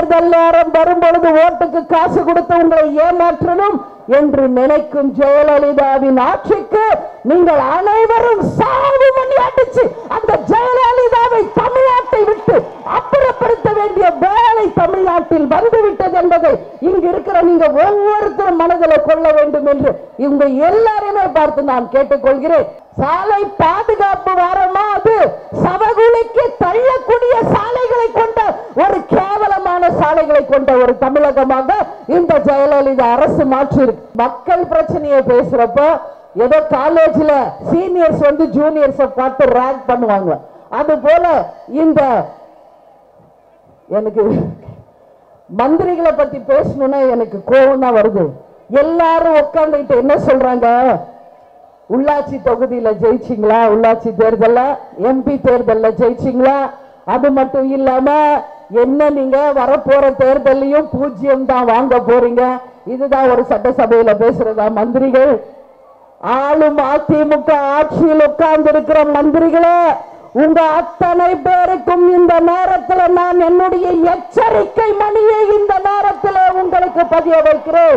தேர்தல் நேரம் வரும்பொழுது ஓட்டுக்கு காசு கொடுத்து உங்களை ஏமாற்றணும் என்று நினைக்கும் ஜெயலலிதாவின் ஆட்சிக்கு நீங்கள் அனைவரும் சாவு மணி அடிச்சு அந்த ஜெயலலிதாவை தமிழ்நாட்டை விட்டு அப்புறப்படுத்த வேண்டிய வேலை தமிழ்நாட்டில் வந்துவிட்டது என்பதை இங்கு இருக்கிற நீங்க ஒவ்வொருத்தரும் மனதில் கொள்ள வேண்டும் என்று இவங்க எல்லாரையுமே பார்த்து நான் கேட்டுக்கொள்கிறேன் சாலை பாதுகாப்பு வாரமா அது சவகுலிக்கு தள்ளக்கூடிய சாலைகளை கொண்ட ஒரு கேவலமான சாலைகளை கொண்ட ஒரு தமிழகமாக இந்த ஜெயலலிதா அரசு மாற்றி இருக்கு மக்கள் பிரச்சனையை பேசுறப்ப ஏதோ காலேஜ்ல சீனியர்ஸ் வந்து ஜூனியர்ஸை பார்த்து ரேங்க் பண்ணுவாங்க அது போல இந்த எனக்கு மந்திரிகளை பத்தி பேசணும்னா எனக்கு கோவம் தான் வருது எல்லாரும் உட்காந்துக்கிட்டு என்ன சொல்றாங்க உள்ளாட்சி தொகுதியில ஜெயிச்சிங்களா உள்ளாட்சி தேர்தல்ல எம்பி தேர்தல்ல ஜெயிச்சிங்களா அது மட்டும் இல்லாம என்ன நீங்க வரப்போற தேர்தலையும் பூஜ்ஜியம் தான் வாங்க போறீங்க இதுதான் ஒரு சட்டசபையில பேசுறதா மந்திரிகள் ஆளும் அதிமுக ஆட்சியில் உட்கார்ந்து இருக்கிற மந்திரிகளே உங்க அத்தனை பேருக்கும் இந்த நேரத்தில் நான் என்னுடைய எச்சரிக்கை மணியை இந்த நேரத்தில் உங்களுக்கு பதிய வைக்கிறேன்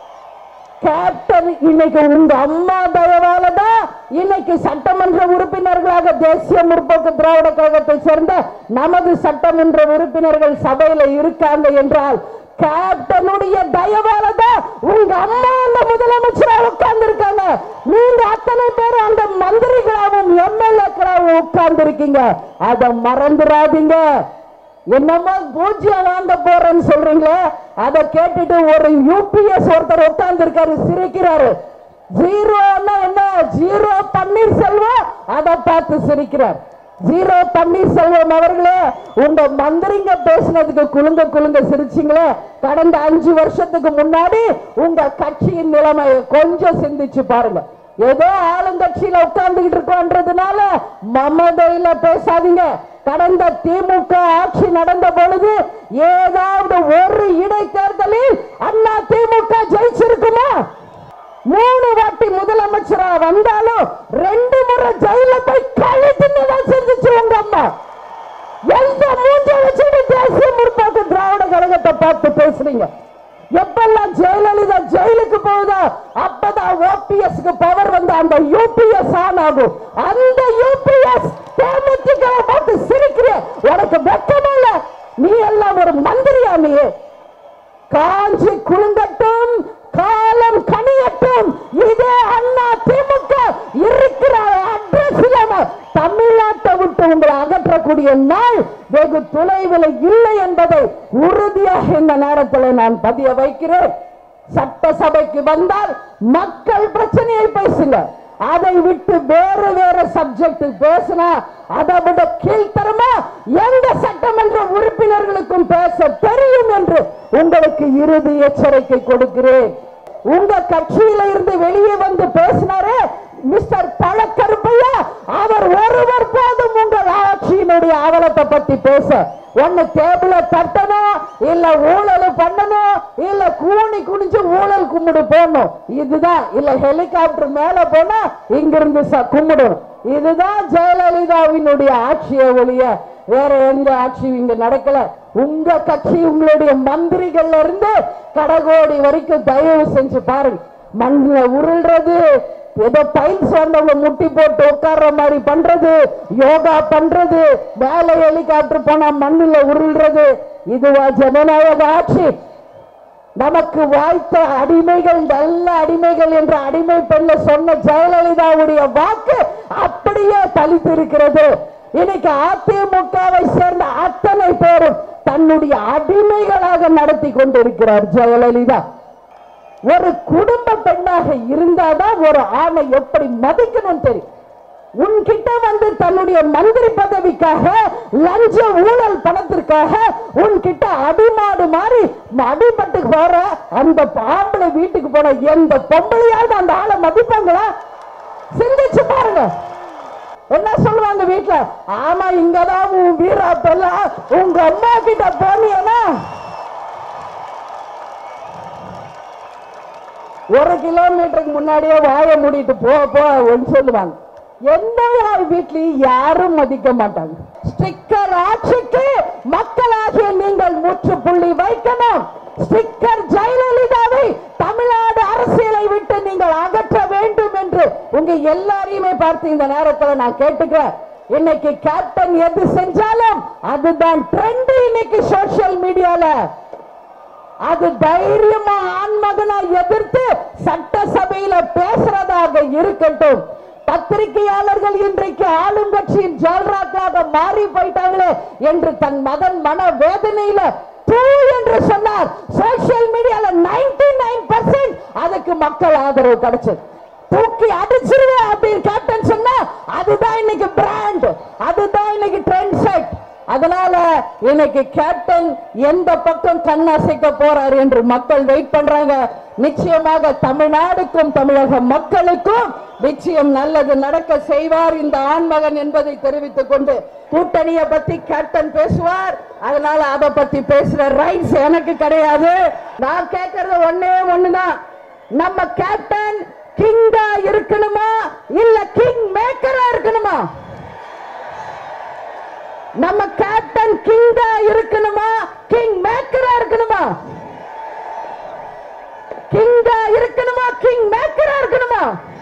கேப்டன் இன்னைக்கு உங்க அம்மா தயவால தான் இன்னைக்கு சட்டமன்ற உறுப்பினர்களாக தேசிய முற்போக்கு திராவிட கழகத்தை சேர்ந்த நமது சட்டமன்ற உறுப்பினர்கள் சபையில இருக்காங்க என்றால் கேப்டனுடைய தயவால தான் உங்க அம்மா அந்த முதலமைச்சரா உட்கார்ந்து இருக்காங்க நீங்க அத்தனை பேரும் அந்த மந்திரிகளாகவும் எம்எல்ஏக்களாகவும் உட்கார்ந்து இருக்கீங்க அதை மறந்துடாதீங்க என்னமோ பூஜ்ஜியம் வாங்க போறேன்னு சொல்றீங்களே அதை கேட்டுட்டு ஒரு யூபிஎஸ் ஒருத்தர் உட்கார்ந்து இருக்காரு சிரிக்கிறாரு ஜீரோன்னா என்ன ஜீரோ பன்னீர்செல்வம் அதை பார்த்து சிரிக்கிறார் ஜீரோ பன்னீர்செல்வம் அவர்களே உங்க மந்திரிங்க பேசினதுக்கு குலுங்க குலுங்க சிரிச்சிங்களே கடந்த அஞ்சு வருஷத்துக்கு முன்னாடி உங்க கட்சியின் நிலைமையை கொஞ்சம் சிந்திச்சு பாருங்க ஏதோ ஆளுங்கட்சியில உட்கார்ந்துகிட்டு இருக்கோன்றதுனால மமதையில பேசாதீங்க கடந்த திமுக ஆட்சி நடந்த பொழுது ஏதாவது ஒரு இடைத்தேர்தலில் அண்ணா திமுக ஜெயிச்சிருக்குமா மூணு வாட்டி முதலமைச்சரா வந்தாலும் ரெண்டு முறை ஜெயில போய் கழித்துதான் செஞ்சுச்சு உங்க அம்மா எந்த மூஞ்ச வச்சுட்டு தேசிய முற்போக்கு திராவிட கழகத்தை பார்த்து பேசுறீங்க எப்பெல்லாம் ஜெயலலிதா ஜெயிலுக்கு போகுதோ அப்பதான் ஓபிஎஸ்க்கு பவர் வந்து அந்த யூபிஎஸ் ஆன் ஆகும் அந்த யூபிஎஸ் தேமுதிக பார்த்து சிரிக்கிற உனக்கு வெக்கமா இல்ல நீ எல்லாம் ஒரு மந்திரியா நீ காஞ்சி குலுங்கட்டும் காலம் கனியட்டும் இதே அண்ணா திமுக இருக்கிற அட்ரஸ் இல்லாம தமிழ்நாட்டை விட்டு உங்களை அகற்றக்கூடிய நாள் வெகு தொலைவில் இல்லை என்பதை உறுதியாக இந்த நேரத்தில் நான் பதிய வைக்கிறேன் சட்டசபைக்கு வந்தால் மக்கள் பிரச்சனையை பேசுங்க அதை விட்டு வேறு வேறு சப்ஜெக்ட் பேசினா அதை விட கீழ்த்தரமா எந்த சட்டமன்ற உறுப்பினர்களுக்கும் பேச தெரியும் என்று உங்களுக்கு இறுதி எச்சரிக்கை கொடுக்கிறேன் உங்க கட்சியில இருந்து வெளியே வந்து பேசினாரே மிஸ்டர் பழக்கருப்பையா அவர் ஒருவர் போதும் உங்கள் ஆட்சியினுடைய அவலத்தை பத்தி பேச ஒன்னு டேபிள தட்டணும் இல்ல ஊழல் பண்ணணும் இல்ல கூணி குனிஞ்சு ஊழல் கும்பிடு போடணும் இதுதான் இல்ல ஹெலிகாப்டர் மேல போனா இங்கிருந்து ச- கும்பிடணும் இதுதான் ஜெயலலிதாவினுடைய ஆட்சியை ஒழிய வேற எந்த ஆட்சியும் இங்க நடக்கல உங்க கட்சி உங்களுடைய மந்திரிகள்ல இருந்து கடகோடி வரைக்கும் தயவு செஞ்சு பாருங்க மண்ணுல உருள்றது ஏதோ டைல்ஸ் வந்தவங்க முட்டி போட்டு உட்கார்ற மாதிரி பண்றது யோகா பண்றது வேலை ஹெலிகாப்டர் போனா மண்ணுல உருள்றது இதுவா ஜனநாயக ஆட்சி நமக்கு வாய்த்த அடிமைகள் நல்ல அடிமைகள் என்ற அடிமை பெண்ண சொன்ன ஜெயலலிதாவுடைய வாக்கு அப்படியே பலித்திருக்கிறது இன்னைக்கு அதிமுகவை சேர்ந்த அத்தனை பேரும் தன்னுடைய அடிமைகளாக நடத்தி கொண்டிருக்கிறார் ஜெயலலிதா ஒரு குடும்ப பெண்ணாக இருந்தாதான் ஒரு ஆணை எப்படி மதிக்கணும் தெரியும் உன்கிட்ட வந்து தன்னுடைய மந்திரி பதவிக்காக லஞ்ச ஊழல் பணத்திற்காக உன்கிட்ட அடிமாடு மாதிரி அடிபட்டு போற அந்த ஆம்பளை வீட்டுக்கு போன எந்த பொம்பளையாவது அந்த ஆளை மதிப்பாங்களா சிந்திச்சு பாருங்க என்ன சொல்லுவாங்க வீட்டுல ஆமா இங்கதான் உன் வீராப்பெல்லாம் உங்க அம்மா கிட்ட போனியனா ஒரு கிலோமீட்டருக்கு முன்னாடியே வாயை மூடிட்டு போ போ அப்படின்னு சொல்லுவாங்க எந்த யார் வீட்லயும் யாரும் மதிக்க மாட்டாங்க ஸ்டிக்கர் ஆட்சிக்கு மக்களாகிய நீங்கள் முற்றுப்புள்ளி வைக்கணும் ஸ்டிக்கர் ஜெயலலிதாவை தமிழ்நாடு அரசியலை விட்டு நீங்கள் அகற்ற வேண்டும் என்று உங்க எல்லாரையுமே பார்த்து இந்த நேரத்தில் நான் கேட்டுக்கிறேன் இன்னைக்கு கேப்டன் எது செஞ்சாலும் அதுதான் ட்ரெண்ட் இன்னைக்கு சோசியல் மீடியால அது தைரியமா ஆண்மகனா எதிர்த்து சட்டசபையில பேசுறதாக இருக்கட்டும் பத்திரிகையாளர்கள் இன்றைக்கு ஆளும் கட்சியின் ஜால்ராக்காக மாறி போயிட்டாங்களே என்று தன் மகன் மன வேதனையில தூ என்று சொன்னார் சோசியல் மீடியால 99% அதுக்கு மக்கள் ஆதரவு கிடைச்சது தூக்கி அடிச்சிருவேன் அப்படின்னு கேப்டன் சொன்னா அதுதான் இன்னைக்கு பிராண்ட் அதுதான் இன்னைக்கு ட்ரெண்ட் செட் அதனால இன்னைக்கு கேப்டன் எந்த பக்கம் கண்ணசைக்க போறார் என்று மக்கள் வெயிட் பண்றாங்க நிச்சயமாக தமிழ்நாடுக்கும் தமிழக மக்களுக்கும் நிச்சயம் நல்லது நடக்க செய்வார் இந்த ஆண்மகன் என்பதை தெரிவித்துக் கொண்டு கூட்டணியை பத்தி கேப்டன் பேசுவார் அதனால அதை பத்தி பேசுற ரைட்ஸ் எனக்கு கிடையாது நான் கேட்கறது ஒன்னே ஒண்ணுதான் நம்ம கேப்டன் கிங்கா இருக்கணுமா இல்ல கிங் மேக்கரா இருக்கணுமா நம்ம கேப்டன் கிங்கா இருக்கணுமா கிங் மேக்கரா இருக்கணுமா கிங்கா இருக்கணுமா கிங் மேக்கரா இருக்கணுமா